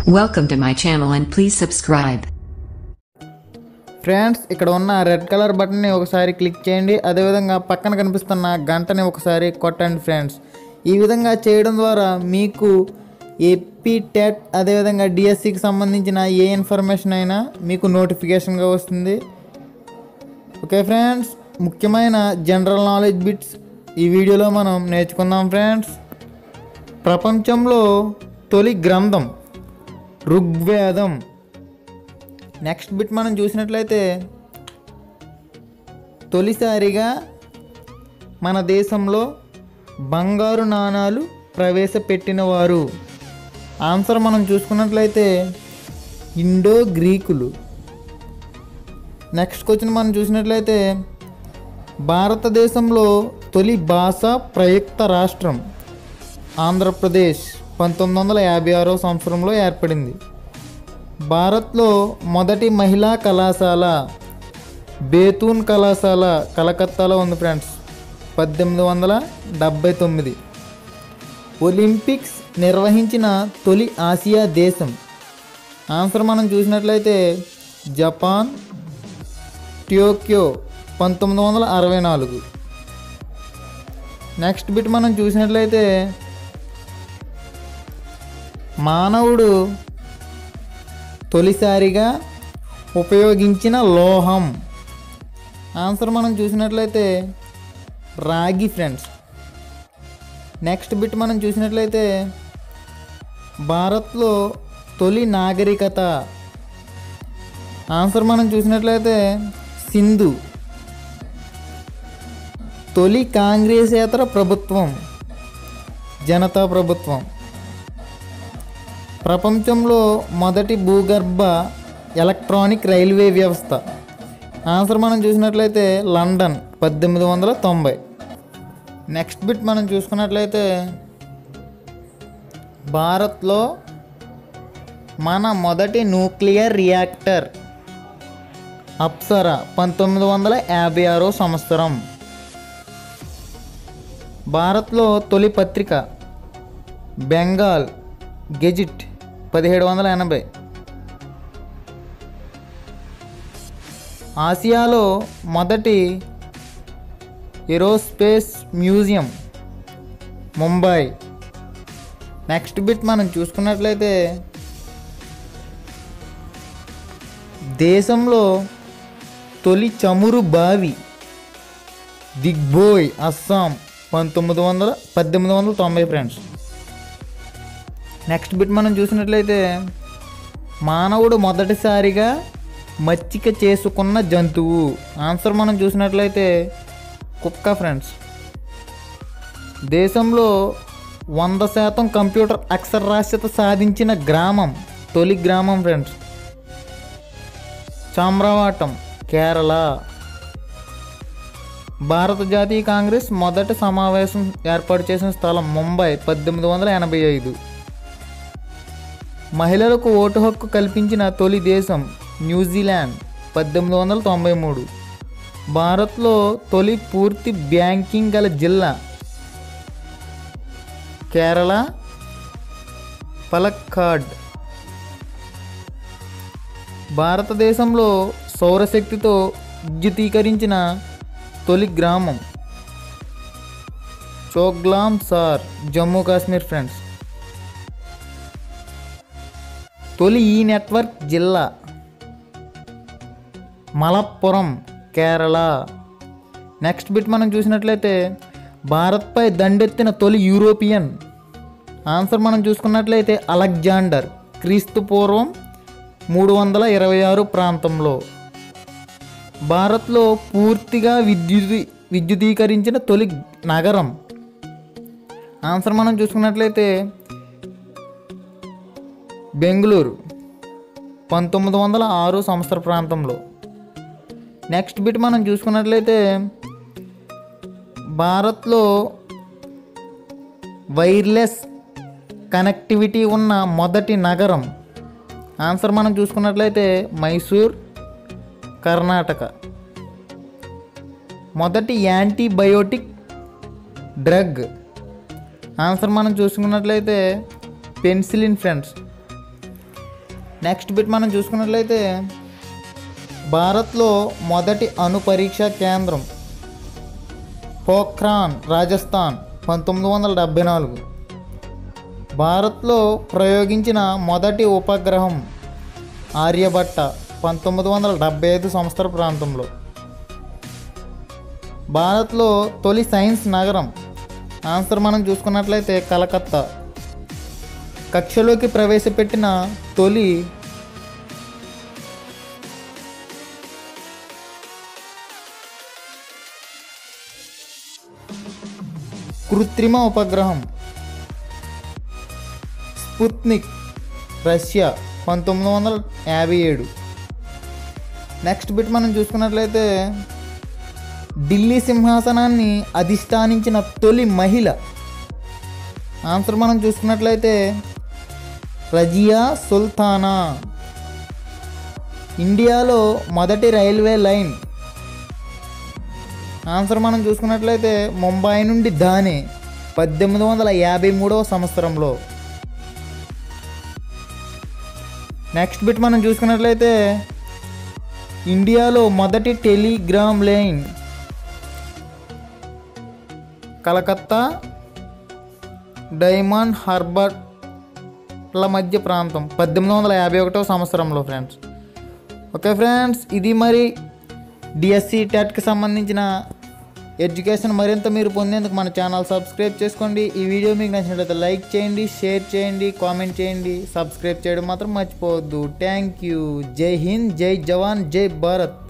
Welcome to my channel and please subscribe. Friends ఇక్కడ ఉన్న red colour బటన్ని ఒకసారి క్లిక్ చేయండి అదేవిధంగా పక్కన కనిపిస్తున్న గంటని ఒకసారి కొట్టండి ఫ్రెండ్స్ ఈ విధంగా చేయడం ద్వారా మీకు ఏపీ టెట్ అదేవిధంగా డిఎస్సికి సంబంధించిన ఏ ఇన్ఫర్మేషన్ అయినా మీకు నోటిఫికేషన్గా వస్తుంది ఓకే ఫ్రెండ్స్ ముఖ్యమైన జనరల్ నాలెడ్జ్ బిట్స్ ఈ వీడియోలో మనం నేర్చుకుందాం ఫ్రెండ్స్ ప్రపంచంలో తొలి గ్రంథం ఋగ్వేదం నెక్స్ట్ బిట్ మనం చూసినట్లయితే తొలిసారిగా మన దేశంలో బంగారు నాణాలు ప్రవేశపెట్టిన వారు ఆన్సర్ మనం చూసుకున్నట్లయితే ఇండో గ్రీకులు నెక్స్ట్ క్వశ్చన్ మనం చూసినట్లయితే భారతదేశంలో తొలి భాష ప్రయుక్త రాష్ట్రం ఆంధ్రప్రదేశ్ పంతొమ్మిది వందల యాభై ఆరో సంవత్సరంలో ఏర్పడింది భారత్లో మొదటి మహిళా కళాశాల బేతూన్ కళాశాల కలకత్తాలో ఉంది ఫ్రెండ్స్ పద్దెనిమిది వందల డెబ్భై తొమ్మిది ఒలింపిక్స్ నిర్వహించిన తొలి ఆసియా దేశం ఆన్సర్ మనం చూసినట్లయితే జపాన్ టోక్యో పంతొమ్మిది వందల అరవై నాలుగు నెక్స్ట్ బిట్ మనం చూసినట్లయితే మానవుడు తొలిసారిగా ఉపయోగించిన లోహం ఆన్సర్ మనం చూసినట్లయితే రాగి ఫ్రెండ్స్ నెక్స్ట్ బిట్ మనం చూసినట్లయితే భారత్లో తొలి నాగరికత ఆన్సర్ మనం చూసినట్లయితే సింధు తొలి కాంగ్రెసేతర ప్రభుత్వం జనతా ప్రభుత్వం ప్రపంచంలో మొదటి భూగర్భ ఎలక్ట్రానిక్ రైల్వే వ్యవస్థ ఆన్సర్ మనం చూసినట్లయితే లండన్ పద్దెనిమిది వందల తొంభై నెక్స్ట్ బిట్ మనం చూసుకున్నట్లయితే భారత్లో మన మొదటి న్యూక్లియర్ రియాక్టర్ అప్సరా పంతొమ్మిది వందల యాభై ఆరో సంవత్సరం భారత్లో తొలి పత్రిక బెంగాల్ గెజిట్ పదిహేడు వందల ఎనభై ఆసియాలో మొదటి aerospace museum Mumbai next bit మనం చూసుకున్నట్లయితే దేశంలో తొలి చమురు బావి దిగ్బోయ్ అస్సాం పంతొమ్మిది వందల పద్దెనిమిది వందల తొంభై ఫ్రెండ్స్ నెక్స్ట్ బిట్ మనం చూసినట్లయితే మానవుడు మొదటిసారిగా మచ్చిక చేసుకున్న జంతువు ఆన్సర్ మనం చూసినట్లయితే కుక్క ఫ్రెండ్స్ దేశంలో వంద శాతం కంప్యూటర్ అక్షరాస్యత సాధించిన గ్రామం తొలి గ్రామం ఫ్రెండ్స్ చామ్రావాటం కేరళ భారత జాతీయ కాంగ్రెస్ మొదటి సమావేశం ఏర్పాటు చేసిన స్థలం ముంబై పద్దెనిమిది వందల ఎనభై ఐదు మహిళలకు ఓటు హక్కు కల్పించిన తొలి దేశం న్యూజిలాండ్ పద్దెనిమిది వందల తొంభై మూడు భారత్లో తొలి పూర్తి బ్యాంకింగ్ గల జిల్లా కేరళ పలక్కాడ్ భారతదేశంలో సౌరశక్తితో విద్యుతీకరించిన తొలి గ్రామం చోగ్లాం సార్ జమ్మూ కాశ్మీర్ ఫ్రెండ్స్ తొలి ఈ నెట్వర్క్ జిల్లా మలప్పురం కేరళ నెక్స్ట్ బిట్ మనం చూసినట్లయితే భారత్పై దండెత్తిన తొలి యూరోపియన్ ఆన్సర్ మనం చూసుకున్నట్లయితే అలెగ్జాండర్ క్రీస్తు పూర్వం మూడు వందల ఇరవై ఆరు ప్రాంతంలో భారత్లో పూర్తిగా విద్యుతీ విద్యుదీకరించిన తొలి నగరం ఆన్సర్ మనం చూసుకున్నట్లయితే బెంగళూరు పంతొమ్మిది వందల ఆరు సంవత్సర ప్రాంతంలో నెక్స్ట్ బిట్ మనం చూసుకున్నట్లయితే భారత్లో వైర్లెస్ కనెక్టివిటీ ఉన్న మొదటి నగరం ఆన్సర్ మనం చూసుకున్నట్లయితే మైసూర్ కర్ణాటక మొదటి యాంటీబయోటిక్ డ్రగ్ ఆన్సర్ మనం చూసుకున్నట్లయితే పెన్సిలిన్ ఫ్రెండ్స్ నెక్స్ట్ బిట్ మనం చూసుకున్నట్లయితే భారత్లో మొదటి అణు పరీక్షా కేంద్రం పోఖ్రాన్ రాజస్థాన్ పంతొమ్మిది వందల డెబ్బై నాలుగు భారత్లో ప్రయోగించిన మొదటి ఉపగ్రహం ఆర్యభట్ట పంతొమ్మిది వందల డెబ్బై ఐదు సంవత్సర ప్రాంతంలో భారత్లో తొలి సైన్స్ నగరం ఆన్సర్ మనం చూసుకున్నట్లయితే కలకత్తా కక్షలోకి ప్రవేశపెట్టిన తొలి కృత్రిమ ఉపగ్రహం స్పుత్నిక్ రష్యా పంతొమ్మిది వందల యాభై ఏడు నెక్స్ట్ బిట్ మనం చూసుకున్నట్లయితే ఢిల్లీ సింహాసనాన్ని అధిష్టానించిన తొలి మహిళ ఆన్సర్ మనం చూసుకున్నట్లయితే రజియా సుల్తానా ఇండియాలో మొదటి రైల్వే లైన్ ఆన్సర్ మనం చూసుకున్నట్లయితే ముంబై నుండి ధానే పద్దెనిమిది వందల యాభై మూడవ సంవత్సరంలో నెక్స్ట్ బిట్ మనం చూసుకున్నట్లయితే ఇండియాలో మొదటి టెలిగ్రామ్ లైన్ కలకత్తా డైమండ్ హార్బర్ల మధ్య ప్రాంతం పద్దెనిమిది వందల యాభై ఒకటో సంవత్సరంలో ఫ్రెండ్స్ ఓకే ఫ్రెండ్స్ ఇది మరి డిఎస్సి టెట్కి సంబంధించిన ఎడ్యుకేషన్ మరింత మీరు పొందేందుకు మన ఛానల్ సబ్స్క్రైబ్ చేసుకోండి ఈ వీడియో మీకు నచ్చినట్లయితే లైక్ చేయండి షేర్ చేయండి కామెంట్ చేయండి సబ్స్క్రైబ్ చేయడం మాత్రం మర్చిపోవద్దు థ్యాంక్ యూ జై హింద్ జై జవాన్ జై భారత్